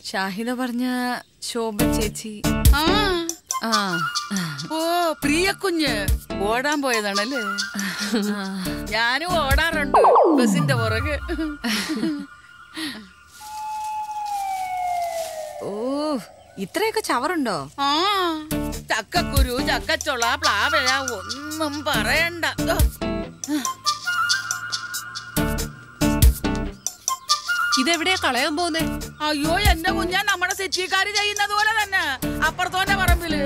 ഷാഹിദ പറഞ്ഞ ശോഭ ചേച്ചി ആ ആ ഓ പ്രിയ കുഞ്ഞ് ഓടാൻ പോയതാണല്ലേ ഞാനും ഓടാറുണ്ട് ബസിന്റെ പുറകെ ഓ ഇത്രയൊക്കെ ചവറുണ്ടോ ആ ചക്കക്കുരു ചക്കച്ചുള പ്ലാവഴ ഒന്നും പറയണ്ട ദോ. ഇതെവിടെയാ കളയാൻ പോകുന്നേ അയ്യോ എന്റെ കുഞ്ഞാ നമ്മുടെ സെറ്റിക്കാര് ചെയ്യുന്നത് പോലെ തന്നെ അപ്പുറത്തോന്റെ പറമ്പില്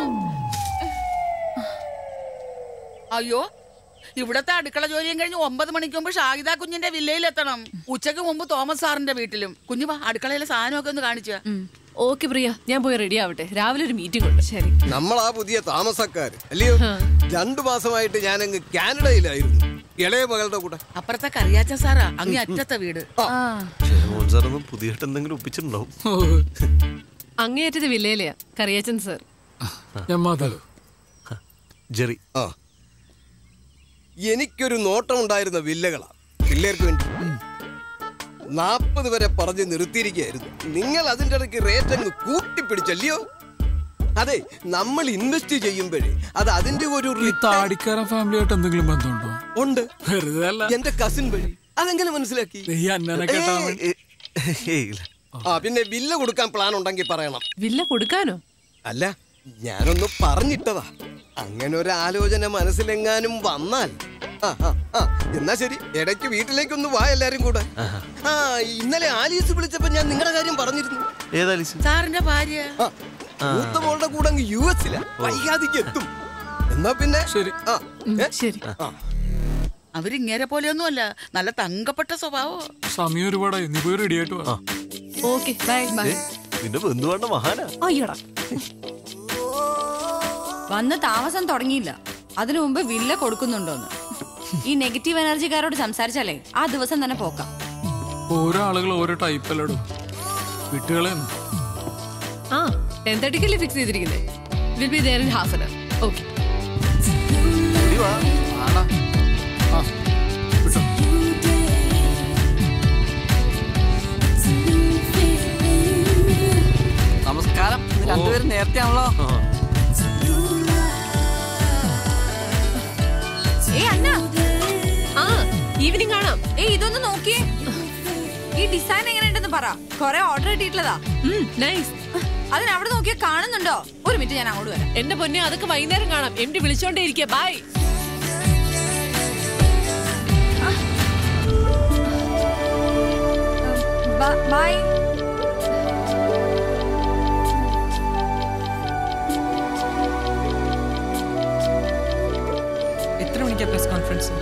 അയ്യോ ഇവിടത്തെ അടുക്കള ജോലിയും കഴിഞ്ഞ് ഒമ്പത് മണിക്ക് മുമ്പ് ഷാഹിദ കുഞ്ഞിന്റെ വില്ലയിൽ എത്തണം ഉച്ചക്ക് മുമ്പ് തോമസ് സാറിന്റെ വീട്ടിലും കുഞ്ഞു വാ അടുക്കളയിലെ സാധനമൊക്കെ ഒന്ന് കാണിച്ചു ഓക്കെ പ്രിയ ഞാൻ പോയി റെഡി ആവട്ടെ രാവിലെ ഒരു മീറ്റിംഗ് ഉണ്ട് ശരി നമ്മളാ പുതിയ താമസക്കാര് അല്ലയോ രണ്ടു മാസമായിട്ട് ഞാനങ്ങ് കാനഡയിലായിരുന്നു ഇളയ മകളുടെ കൂടെ അപ്പുറത്തെ കറിയാച്ച സാറാ അങ്ങേ അറ്റത്തെ വീട് ആ ഷെഹമോൻ സാറൊന്നും പുതിയതായിട്ട് എന്തെങ്കിലും ഒപ്പിച്ചിട്ടുണ്ടാവും അങ്ങേയറ്റത് വില്ലയിലെയാ കറിയാച്ചൻ സർ ഞാൻ മാതാലോ ജെറി ആ എനിക്കൊരു നോട്ടം ഉണ്ടായിരുന്ന വില്ലകളാ പിള്ളേർക്ക് വേണ്ടി നാപ്പത് വരെ പറഞ്ഞ് നിർത്തിയിരിക്കുകയായിരുന്നു നിങ്ങൾ അതിന്റെ ഇടയ്ക്ക് റേറ്റ് അങ്ങ് കൂട്ടിപ്പിടിച്ചല്ലയോ അതെ നമ്മൾ ഇൻവെസ്റ്റ് ചെയ്യുമ്പോഴേ അത് അതിന്റെ ഒരു ഈ return താടിക്കാരൻ ഫാമിലിയായിട്ട് എന്തെങ്കിലും ബന്ധമുണ്ടോ ഉണ്ട് വെറുതെ അല്ല എന്റെ കസിൻ വഴി അതെങ്ങനെ മനസ്സിലാക്കി ഈ അന്നനെ കേട്ടാ ഏയ്, ഏയ് ഇല്ല ആ പിന്നെ വില്ല കൊടുക്കാൻ പ്ലാൻ ഉണ്ടെങ്കിൽ പറയണം വില്ല കൊടുക്കാനോ അല്ല ഞാനൊന്ന് പറഞ്ഞിട്ടതാ അങ്ങനെ ഒരു ആലോചന മനസ്സിലെങ്ങാനും വന്നാൽ ആ, ആ, ആ, എന്നാ ശരി ഇടയ്ക്ക് വീട്ടിലേക്കൊന്ന് വാ എല്ലാരും കൂടെ ആ ഇന്നലെ ആലീസ് വിളിച്ചപ്പോ ഞാൻ നിങ്ങളുടെ കാര്യം പറഞ്ഞിരുന്നു ഏതാ ലിസി സാറിന്റെ ഭാര്യ ആ, മൂത്ത മോളുടെ കൂടെ അങ്ങ് യു എസിലാ വൈകാതിക്ക് എത്തും എന്നാ പിന്നെ ശരി. ആ ഏ? ശരി ആ അവരിങ്ങേരെ പോലെയൊന്നുമല്ല നല്ല തങ്കപ്പെട്ട സ്വഭാവോ സമയം ഒരുപാടായി നീ പോയി റെഡി ആയിട്ട് വാ ഓക്കെ ബൈ ബൈ നിന്റെ ബന്ധുവാണ്ട മഹാനാ അയ്യടാ വന്ന് താമസം തുടങ്ങിയില്ല അതിനു മുമ്പ് വില്ല കൊടുക്കുന്നുണ്ടോന്ന് ഈ നെഗറ്റീവ് എനർജിക്കാരോട് സംസാരിച്ചാലേ ആ ദിവസം തന്നെ പോക്കാം ഓരോ ആളുകൾ ഓരോ ടൈപ്പ് അല്ലടോ വിട്ടുകളെ ആ ടെൻ തേർട്ടിക്കല്ലേ ഫിക്സ് ചെയ്തിരിക്കുന്നേ will be there in half an hour okay ആ വിട്ടോ നമസ്കാരം ഇത് രണ്ടുപേരും നേരത്തെ ആണല്ലോ ഏ അന്ന ആ ഈവനിങ് കാണാം ഏ ഇതൊന്ന് നോക്കിയേ ഈ ഡിസൈൻ എങ്ങനെയുണ്ടെന്ന് പറ കൊറേ ഓർഡർ കിട്ടിയിട്ടുള്ളതാ നൈസ് അതിന് അവിടെ നോക്കിയാ കാണുന്നുണ്ടോ ഒരു മിനിറ്റ് ഞാൻ അങ്ങോട്ട് വരാം എന്റെ പൊന്നെ അതൊക്കെ വൈകുന്നേരം കാണാം എം ഡി വിളിച്ചോണ്ടേ ഇരിക്കുക ബൈ ബൈ എത്ര മണിക്കാ പ്രസ് കോൺഫറൻസ്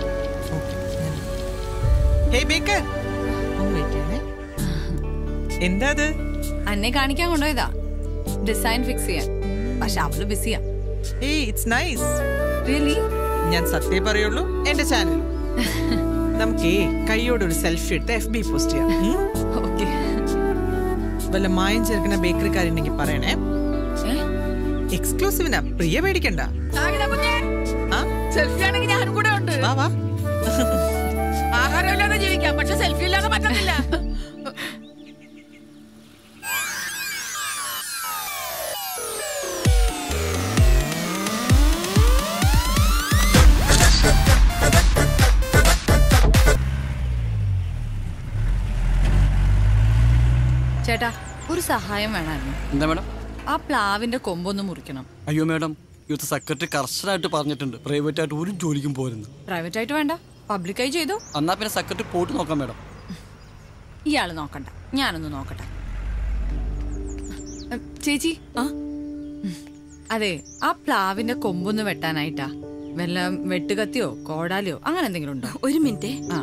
ഹേയ് ബേക്കർ ഒന്ന് വെയിറ്റ് ചെയ്യണേ എന്താ അത് അന്നെ കാണിക്കാൻ കൊണ്ടുപോയതാ ഡിസൈൻ ഫിക്സ് ചെയ്യാൻ പക്ഷെ അവള് ബിസിയാ ഏയ് ഇറ്റ്സ് നൈസ് റിയലി ഞാൻ സത്യം പറയുള്ളൂ എന്റെ ചാനൽ നമുക്കേ കൈയോട് ഒരു സെൽഫി എടുത്ത് എഫ് ബി പോസ്റ്റ് ചെയ്യാം ഉം? ഓക്കെ വല്ല മായം ചേർക്കുന്ന ബേക്കറിക്കാരുണ്ടെങ്കിൽ പറയണേ എക്സ്ക്ലൂസീവിനാ പ്രിയ പേടിക്കണ്ട ആ സെൽഫി ആണെങ്കിൽ ഞാനും കൂടെ ഉണ്ട് വാ വാ ആഹാരമില്ലാതെ ജീവിക്കാം പക്ഷെ സെൽഫി ഇല്ലാതെ പറ്റത്തില്ല ചേട്ടാ ഒരു സഹായം വേണമായിരുന്നു എന്താ മേഡം ആ പ്ലാവിന്റെ കൊമ്പൊന്ന് മുറിക്കണം അയ്യോ മേഡം യൂത്ത് സെക്രട്ടറി കർശനമായിട്ട് പറഞ്ഞിട്ടുണ്ട് പ്രൈവറ്റ് ആയിട്ട് ഒരു ജോലിക്കും പോരുന്നു പ്രൈവറ്റ് ആയിട്ട് വേണ്ട പബ്ലിക്കായി ചെയ്തു എന്നാ പിന്നെ സെക്രട്ടറി പോയിട്ട് നോക്കാം മേഡം ഇയാള് നോക്കണ്ട ഞാനൊന്ന് നോക്കട്ടെ ഉം, ചേച്ചി ആ ഉം. അതെ ആ പ്ലാവിന്റെ കൊമ്പൊന്ന് വെട്ടാനായിട്ടാ വല്ല വെട്ടുകത്തിയോ കോടാലിയോ അങ്ങനെ എന്തെങ്കിലും ഉണ്ടോ ഒരു മിനിറ്റ് ആ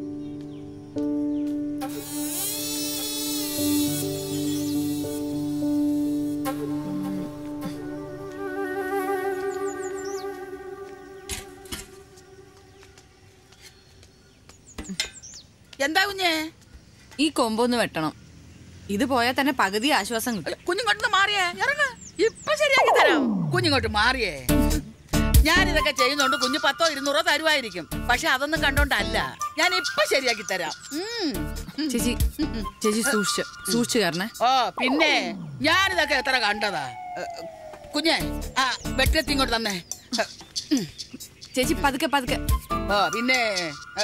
എന്താ കുഞ്ഞേ ഈ കൊമ്പൊന്ന് വെട്ടണം ഇത് പോയാൽ തന്നെ പകുതി ആശ്വാസം കിട്ടും കുഞ്ഞിങ്ങോട്ട് മാറിയേ ഇറങ്ങ ഇപ്പൊ ശരിയാക്കി തരാം കുഞ്ഞിങ്ങോട്ട് മാറിയേ ഞാൻ ഇതൊക്കെ ചെയ്യുന്നോണ്ട് കുഞ്ഞ് പത്തോ ഇരുന്നൂറോ തരുമായിരിക്കും പക്ഷെ അതൊന്നും കണ്ടോണ്ടല്ല ഞാൻ ഇപ്പൊ ശരിയാക്കി തരാം ഉം. ചേച്ചി ചേച്ചി സൂക്ഷിച്ച് സൂക്ഷിച്ചു കയറണേ ഓ പിന്നെ ഞാനിതൊക്കെ എത്ര കണ്ടതാ ഏ, കുഞ്ഞെ ആ വെട്ടത്തി ഇങ്ങോട്ട് തന്നെ ഏ, ഉം. ചേച്ചി പതുക്കെ പതുക്കെ ഓ പിന്നെ ഏ,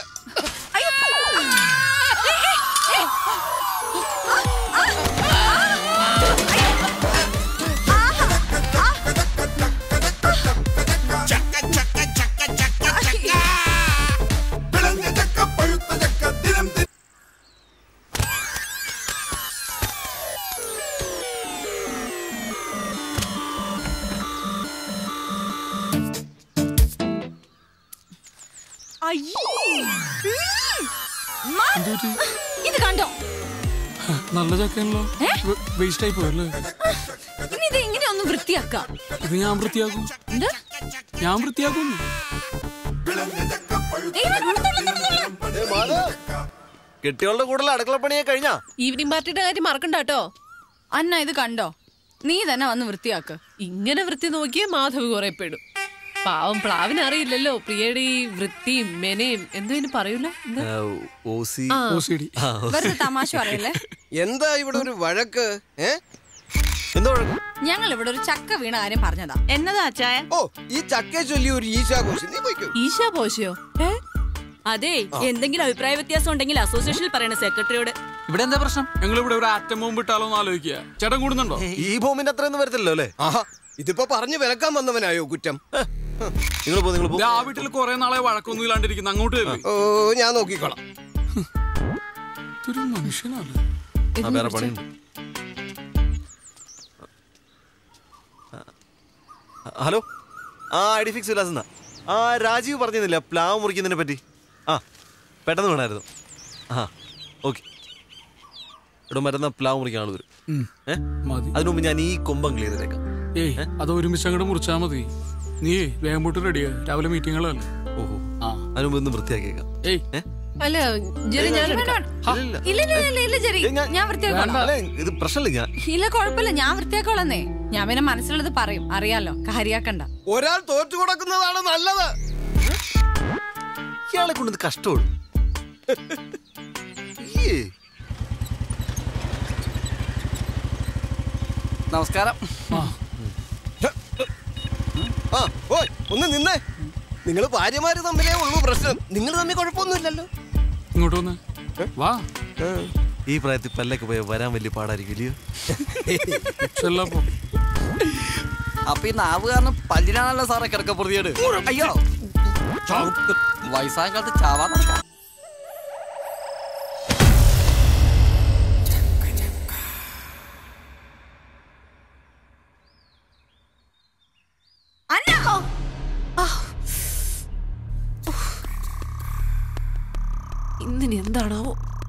ഇത് കണ്ടോ നല്ല ചക്കയാണല്ലോ വേസ്റ്റ് ആയി പോയല്ലേ ഇനി ഇത് ഇങ്ങനെ ഒന്ന് വൃത്തിയാക്കാം ഇത് ഞാൻ വൃത്തിയാക്കും എന്ത് ഞാൻ വൃത്തിയാക്കും ഏയ്, നിർത്തുള്ളൂ, നിർത്തുള്ളൂ. കെട്ടികളുടെ കൂടുതൽ അടുക്കളപ്പണിയെ കഴിഞ്ഞാ ഈവനിങ് പാർട്ടിയുടെ കാര്യം മറക്കണ്ട കേട്ടോ അന്ന ഇത് കണ്ടോ നീ തന്നെ വന്ന് വൃത്തിയാക്ക് ഇങ്ങനെ വൃത്തി നോക്കിയേ മാധവ് കുറെ പെടും പാവം പ്ലാവിന് അറിയില്ലല്ലോ പ്രിയയുടെ ഈ വൃത്തിയും മെനയും എന്തോ ഇനി പറയൂല എന്താ? ഓസി ഓ ശരി വെറുതെ തമാശ പറയല്ലേ എന്താ ഇവിടെ ഒരു വഴക്ക് ഏ എന്തോ വഴക്ക്? ഞങ്ങൾ ഇവിടെ ഒരു ചക്ക വീണ കാര്യം പറഞ്ഞതാ എന്നതാ അച്ചായ ഓ ഈ ചക്കയെ ചൊല്ലി ഒരു ഈശാഘോഷം നീ പോയിക്കോ ഈശാ പോശയോ ഏ അതെ എന്തെങ്കിലും അഭിപ്രായ വ്യത്യാസം ഉണ്ടെങ്കിൽ അസോസിയേഷനിൽ പറയണ സെക്രട്ടറിയോട് ഇവിടെ എന്താ പ്രശ്നം ഞങ്ങൾ ഇവിടെ ഒരു ആറ്റം ബോംബ് ഇട്ടാലോ എന്ന് ആലോചിക്കുക ചേട്ടൻ കൂടുന്നുണ്ടോ ഈ ഭൂമിന്റെ അത്രയൊന്നും വരത്തില്ലല്ലോ അല്ലേ ആഹാ ഇതിപ്പോ പറഞ്ഞു വിലക്കാൻ വന്നവനായോ കുറ്റം നിങ്ങൾ പോ നിങ്ങൾ പോ ദേ, ആ വീട്ടിൽ കുറെ നാളെ വഴക്കൊന്നും ഇല്ലാണ്ടിരിക്കുന്നു അങ്ങോട്ട് കയറി ഓ ഞാൻ നോക്കിക്കോളാം ഇതൊരു മനുഷ്യനാണ് ആ, വേറെ പണിയുണ്ട് ആ, ഹലോ ആ ഐ ഡി ഫിക്സ് വിലാസ് എന്നാ ആ രാജീവ് പറഞ്ഞിരുന്നില്ല പ്ലാവ് മുറിക്കുന്നതിനെ പറ്റി ആ പെട്ടെന്ന് വേണമായിരുന്നു ആ ഓക്കെ ഇവിടെ മരുന്ന പ്ലാവ് മുറിക്കാൻ ആൾ വരും ഏ മതി അതിനു മുമ്പ് ഞാൻ ഈ കൊമ്പം ക്ലിയർ ചെയ്തേക്കാം ഏയ് അത് ഒരുമിച്ച് അങ്ങോട്ട് മുറിച്ചാ മതി നീ വേഗം പോട്ട് റെഡിയാ രാവിലെ മീറ്റിങ്ങുകളല്ലേ ഓഹോ ആ അതിനു മുമ്പ് ഒന്ന് വൃത്തിയാക്കിയേക്കാം ഏയ് ഏ അല്ല ജെറി ഞാൻ എടുക്കാം. ഇല്ല ഇല്ല ഇല്ല ഇല്ല ഇല്ല ജെറി ഏയ്, ഞാൻ- ഞാൻ വൃത്തിയാക്കോളാം അല്ല, ഇത് പ്രശ്നമില്ല ഞാൻ ഇല്ല കുഴപ്പമില്ല ഞാൻ വൃത്തിയാക്കോളന്നേ ഞാൻ പിന്നെ മനസ്സിലുള്ളത് പറയും അറിയാലോ കാര്യാക്കണ്ട ഒരാൾ തോറ്റു കൊടുക്കുന്നതാണ് നല്ലത് ഇയാളെ കൊണ്ട് ഇത് കഷ്ടമാണ് ഈ നമസ്കാരം ആ ഓയ് ഒന്ന് നിന്നേ നിങ്ങൾ ഭാര്യമാര് തമ്മിലേ ഉള്ളൂ പ്രശ്നം നിങ്ങൾ തമ്മിൽ കുഴപ്പമൊന്നുമില്ലല്ലോ ഇങ്ങോട്ട് വന്ന് വാ ഈ പ്രായത്തിൽ പല്ലൊക്കെ പോയ വരാൻ വലിയ പാടായിരിക്കും ഇല്ലയോ ചെല്ലപ്പോ അപ്പൊ ഈ നാവ് കാരണം പല്ലിനാണല്ലോ സാറേ കിടക്ക പ്രതിയേട് അയ്യോ വയസ്സായ കാലത്ത് ചാവാൻ നടക്കാം അന്ന ഇന്നിനി എന്താണാവോ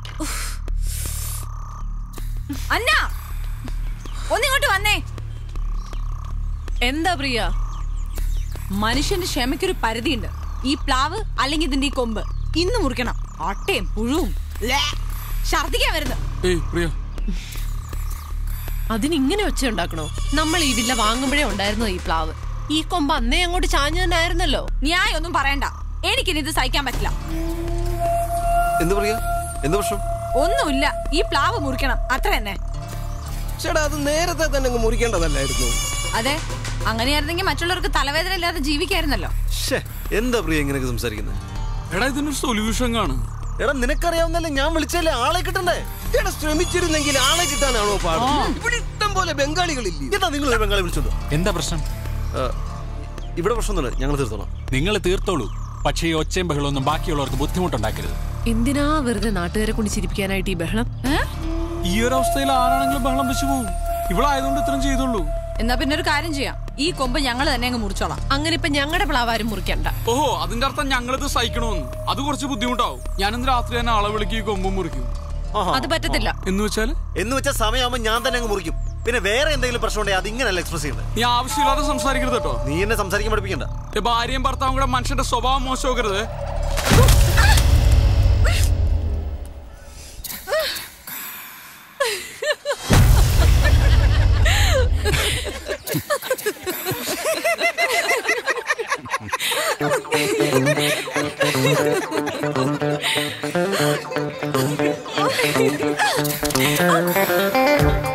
അന്ന ഒന്നിങ്ങോട്ട് വന്നേ എന്താ പ്രിയ മനുഷ്യന്റെ ക്ഷമയ്ക്കൊരു പരിധിയുണ്ട് ഈ പ്ലാവ് അല്ലെങ്കിൽ ഇതിന്റെ ഈ കൊമ്പ് ഇന്ന് മുറിക്കണം അട്ടയും പുഴുവും ല്ലേ. ഛർദിക്കാൻ വരുന്നു ഏയ് പ്രിയ അതിനിങ്ങനെ ഒച്ച ഉണ്ടാക്കണോ നമ്മൾ ഈ വില്ല വാങ്ങുമ്പോഴേ ഉണ്ടായിരുന്നു ഈ പ്ലാവ് ഈ കൊമ്പ് അന്നേ അങ്ങോട്ട് ചാഞ്ഞു തന്നെ ആയിരുന്നല്ലോ ന്യായം ഒന്നും പറയണ്ട എനിക്കിനി ഇത് സഹിക്കാൻ പറ്റില്ല എന്ത് പറയാ എന്ത് പ്രശ്നം ഒന്നുമില്ല ഈ പ്ലാവ് മുറിക്കണം അത്ര തന്നെ ചേട്ടാ അത് നേരത്തെ തന്നെ അങ്ങ് മുറിക്കേണ്ടതല്ലായിരുന്നു അതെ അങ്ങനെയായിരുന്നെങ്കിൽ മറ്റുള്ളവർക്ക് തലവേദന ഇല്ലാതെ ജീവിക്കായിരുന്നല്ലോ ഷേ എന്താ പ്രിയ ഇങ്ങനെയൊക്കെ സംസാരിക്കുന്നത് എടാ ഇതിനൊരു സൊല്യൂഷൻ കാണും എടാ നിനക്കറിയാവുന്നല്ലേ ഞാൻ വിളിച്ചല്ലേ ആളെ കിട്ടണ്ടേ ചേട്ടാ ശ്രമിച്ചിരുന്നെങ്കിൽ ആളെ കിട്ടാനാണോ പാട് ഇവിടെ ഇഷ്ടം പോലെ ബംഗാളികളില്ലേ എന്താ നിങ്ങൾ ഒരു ബംഗാളി വിളിച്ചോണ്ടോ എന്താ പ്രശ്നം ആ, ഇവിടെ പ്രശ്നമൊന്നുമില്ല ഞങ്ങൾ തീർത്തോളാം നിങ്ങൾ തീർത്തോളൂ പക്ഷേ ഈ ഒച്ചയും ബഹളമൊന്നും ബാക്കിയുള്ളവർക്ക് ബുദ്ധിമുട്ടുണ്ടാക്കരുത് എന്തിനാ വെറുതെ നാട്ടുകാരെ കൊണ്ട് ചിരിപ്പിക്കാനായിട്ട് ഈ ബഹളം ഏ? ഈ ഒരു അവസ്ഥയിൽ ആരാണെങ്കിലും ബഹളം വെച്ച് പോകും ഇവളായതുകൊണ്ട് ഇത്രയും ചെയ്തോളൂ എന്നാ പിന്നെ ഒരു കാര്യം ചെയ്യാം ഈ കൊമ്പ് ഞങ്ങൾ തന്നെ അങ്ങ് മുറിച്ചോളാം അങ്ങനെ ഇപ്പൊ ഞങ്ങളുടെ പ്ലാവാരും മുറിക്കണ്ട ഓഹോ അതിന്റെ അർത്ഥം ഞങ്ങളിത് സഹിക്കണമെന്ന് അത് കുറച്ച് ബുദ്ധിമുട്ടാവും ഞാനിന്ന് രാത്രി തന്നെ ആളെ വിളിക്കും ഈ കൊമ്പും മുറിക്കും അത് പറ്റത്തില്ല എന്ന് വെച്ചാല് എന്ന് വെച്ചാൽ സമയമാകുമ്പോൾ ഞാൻ തന്നെ അങ്ങ് മുറിക്കും പിന്നെ വേറെ എന്തെങ്കിലും പ്രശ്നം ഉണ്ടെങ്കിൽ അത് ഇങ്ങനെയല്ല എക്സ്പ്രസ് ചെയ്യുന്നത് നീ ആവശ്യമില്ലാതെ സംസാരിക്കരുത് കേട്ടോ നീ എന്നെ സംസാരിക്കാൻ പഠിപ്പിക്കണ്ട ഈ ഭാര്യയും ഭർത്താവും കൂടെ മനുഷ്യന്റെ സ്വഭാവം മോശമാക്കരുത് ആ